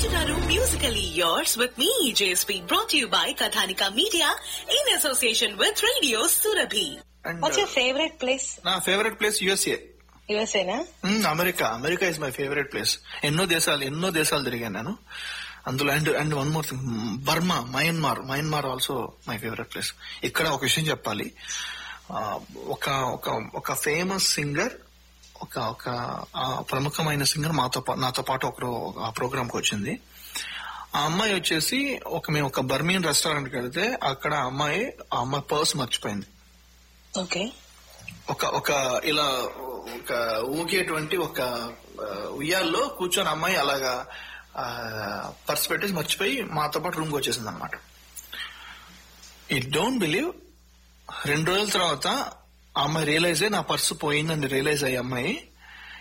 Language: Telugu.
వింటున్నారు musically yours with me JSP brat you by Kathanika media in association with radio Surabhi and what's your favourite place నా ఫేవరెట్ ప్లేస్ యుఎస్ఏ యుఎస్ఏనా America America is my favourite place ఎన్నో దేశాలు ఎన్నో దేశాలు తిరిగాను నేను అందులో and and one more thing Burma Myanmar Myanmar also my favourite place ఇక్కడ ఒక విషయం చెప్పాలి ఆ, ఒక ఒక ఒక ఫేమస్ సింగర్ ఒక ఒక ఆ, ప్రముఖమైన సింగర్ మాతో పా- నాతో పాటు ఒకరు ఆ ప్రోగ్రామ్ కి వచ్చింది ఆ అమ్మాయి వచ్చేసి ఒక మేము ఒక బర్మియన్ రెస్టారెంట్ కి వెళ్తే అక్కడ ఆ అమ్మాయి ఆ అమ్మాయి పర్స్ మర్చిపోయింది ఓకే ఒక ఒక ఇలా ఒక ఊగేటువంటి ఒక ఆ, ఉయ్యాల్లో కూర్చొని అమ్మాయి అలాగా పర్స్ పెట్టేసి మర్చిపోయి మాతో పాటు రూమ్కి వచ్చేసింది అనమాట ఈ డోంట్ బిలీవ్ రెండు రోజుల తర్వాత ఆ అమ్మాయి రియలైజ్ అయ్యి నా పర్సు పోయిందని రియలైజ్ అయ్యే అమ్మాయి